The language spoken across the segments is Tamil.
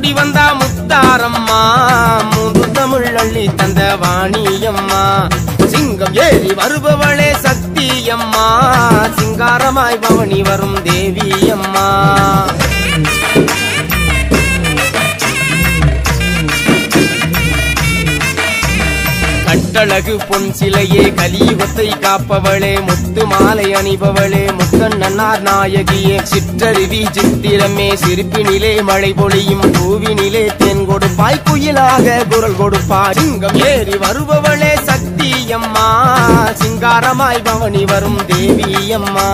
சூடி வந்தா முத்தாரம்மா மூன்று தமிழ் அள்ளி தந்த வாணியம்மா சிங்கம் ஏறி வருபவளே சக்தியம்மா சிங்காரமாய் பவனி வரும் தேவியம்மா கட்டழகு பொன் சிலையே கலியுகத்தை காப்பவளே முத்து மாலை அணிபவளே முக்கண்ணனார் நாயகியே சிற்றருவி சித்திரமே சிரிப்பினிலே மழை பொழியும் பூவினிலே தேன் கொடுப்பாய் குயிலாக குரல் கொடுப்பாய் சிங்கம் ஏறி வருபவளே சக்தியம்மா சிங்காரமாய் பவனி வரும் தேவியம்மா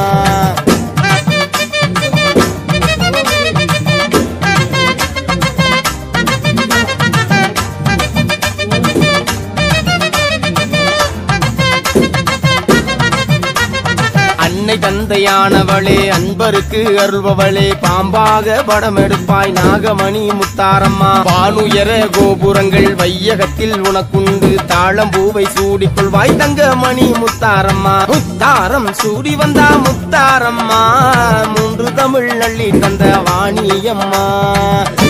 அன்னை தந்தையானவளே அன்பருக்கு அருள்பவளே பாம்பாக படம் எடுப்பாய் நாகமணி முத்தாரம்மா வானுயர கோபுரங்கள் வையகத்தில் உனக்குண்டு தாழம்பூவை சூடிக்கொள்வாய் தங்கமணி முத்தாரம்மா முத்தாரம் சூடி வந்தா முத்தாரம்மா மூன்று தமிழ் அள்ளி தந்த வாணியம்மா